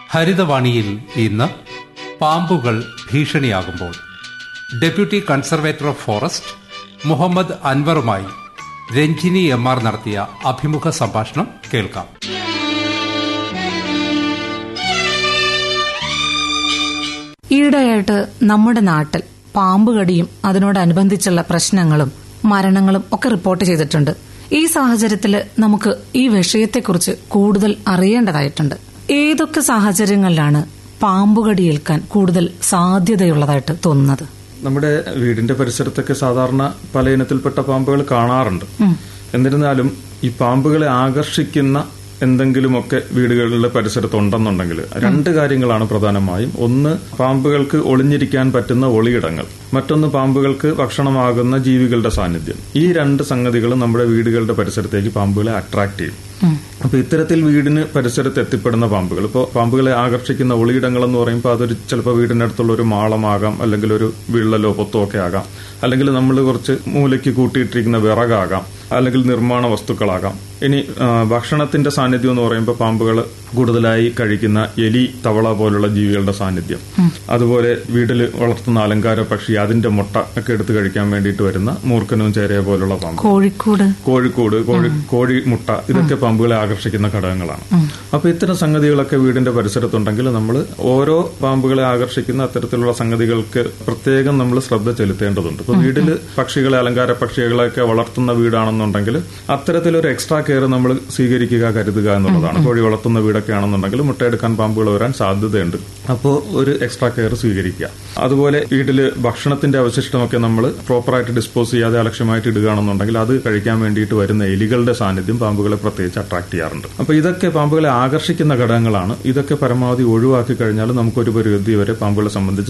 ഹരിതവാണിയിൽ ഇന്ന് പാമ്പുകൾ ഭീഷണിയാകുമ്പോൾ deputy conservator of forest Muhammad അൻവറുമായി രഞ്ജിനി എം ആർ നടത്തിയ അഭിമുഖ സംഭാഷണം കേൾക്കാം ഈയിടെയായിട്ട് നമ്മുടെ നാട്ടിൽ പാമ്പ് കടിയും അതിനോടനുബന്ധിച്ചുള്ള പ്രശ്നങ്ങളും മരണങ്ങളും ഒക്കെ റിപ്പോർട്ട് ചെയ്തിട്ടുണ്ട് ഈ സാഹചര്യത്തിൽ നമുക്ക് ഈ വിഷയത്തെക്കുറിച്ച് കൂടുതൽ അറിയേണ്ടതായിട്ടുണ്ട് ഏതൊക്കെ സാഹചര്യങ്ങളിലാണ് പാമ്പുകടി ഏൽക്കാൻ കൂടുതൽ സാധ്യതയുള്ളതായിട്ട് തോന്നുന്നത് നമ്മുടെ വീടിന്റെ പരിസരത്തൊക്കെ സാധാരണ പല ഇനത്തിൽപ്പെട്ട പാമ്പുകൾ കാണാറുണ്ട് എന്നിരുന്നാലും ഈ പാമ്പുകളെ ആകർഷിക്കുന്ന എന്തെങ്കിലുമൊക്കെ വീടുകളുടെ പരിസരത്ത് ഉണ്ടെന്നുണ്ടെങ്കിൽ രണ്ട് കാര്യങ്ങളാണ് പ്രധാനമായും ഒന്ന് പാമ്പുകൾക്ക് ഒളിഞ്ഞിരിക്കാൻ പറ്റുന്ന ഒളിയിടങ്ങൾ മറ്റൊന്ന് പാമ്പുകൾക്ക് ഭക്ഷണമാകുന്ന ജീവികളുടെ സാന്നിധ്യം ഈ രണ്ട് സംഗതികളും നമ്മുടെ വീടുകളുടെ പരിസരത്തേക്ക് പാമ്പുകളെ അട്രാക്ട് ചെയ്യും അപ്പൊ ഇത്തരത്തിൽ വീടിന് പരിസരത്ത് എത്തിപ്പെടുന്ന പാമ്പുകൾ ഇപ്പോൾ പാമ്പുകളെ ആകർഷിക്കുന്ന ഒളിയിടങ്ങൾ എന്ന് പറയുമ്പോൾ അതൊരു ചിലപ്പോൾ വീടിന്റെ അടുത്തുള്ള ഒരു മാളമാകാം അല്ലെങ്കിൽ ഒരു വിള്ളലോ പൊത്തോ ഒക്കെ ആകാം അല്ലെങ്കിൽ നമ്മൾ കുറച്ച് മൂലയ്ക്ക് കൂട്ടിയിട്ടിരിക്കുന്ന വിറകാകാം അല്ലെങ്കിൽ നിർമ്മാണ വസ്തുക്കളാകാം ഇനി ആ, ഭക്ഷണത്തിന്റെ സാന്നിധ്യം എന്ന് പറയുമ്പോൾ പാമ്പുകൾ കൂടുതലായി കഴിക്കുന്ന എലി തവള പോലുള്ള ജീവികളുടെ സാന്നിധ്യം അതുപോലെ വീട്ടിൽ വളർത്തുന്ന അലങ്കാര പക്ഷി അതിന്റെ മുട്ട ഒക്കെ എടുത്ത് കഴിക്കാൻ വേണ്ടിയിട്ട് വരുന്ന മൂർഖനും ചേരയ പോലുള്ള പാമ്പ് കോഴിക്കോട് കോഴിക്കോട് കോഴി കോഴി മുട്ട ഇതൊക്കെ പാമ്പുകളെ ആകർഷിക്കുന്ന ഘടകങ്ങളാണ് അപ്പൊ ഇത്തരം സംഗതികളൊക്കെ വീടിന്റെ പരിസരത്തുണ്ടെങ്കിൽ നമ്മൾ ഓരോ പാമ്പുകളെ ആകർഷിക്കുന്ന അത്തരത്തിലുള്ള സംഗതികൾക്ക് പ്രത്യേകം നമ്മൾ ശ്രദ്ധ ചെലുത്തേണ്ടതുണ്ട് ഇപ്പൊ വീട്ടില് പക്ഷികളെ അലങ്കാര പക്ഷികളെയൊക്കെ വളർത്തുന്ന വീടാണെന്നുണ്ടെങ്കിൽ അത്തരത്തിലൊരു എക്സ്ട്രാ കെയർ നമ്മൾ സ്വീകരിക്കുക കരുതുക എന്നുള്ളതാണ് കോഴി വളർത്തുന്ന വീടൊക്കെ ആണെന്നുണ്ടെങ്കിൽ മുട്ടയെടുക്കാൻ പാമ്പുകൾ വരാൻ സാധ്യതയുണ്ട് അപ്പോൾ ഒരു എക്സ്ട്രാ കെയർ സ്വീകരിക്കുക അതുപോലെ വീട്ടിൽ ഭക്ഷണത്തിന്റെ അവശിഷ്ടമൊക്കെ നമ്മൾ പ്രോപ്പറായിട്ട് ഡിസ്പോസ് ചെയ്യാതെ അലക്ഷ്യമായിട്ട് ഇടുകയാണെന്നുണ്ടെങ്കിൽ അത് കഴിക്കാൻ വേണ്ടിയിട്ട് വരുന്ന എലികളുടെ സാന്നിധ്യം പാമ്പുകളെ പ്രത്യേകിച്ച് അട്രാക്ട് ചെയ്യാറുണ്ട് അപ്പൊ ഇതൊക്കെ പാമ്പുകളെ ആകർഷിക്കുന്ന ഘടകങ്ങളാണ് ഇതൊക്കെ പരമാവധി ഒഴിവാക്കി കഴിഞ്ഞാൽ നമുക്കൊരു പരിധി വരെ പാമ്പുകളെ സംബന്ധിച്ച്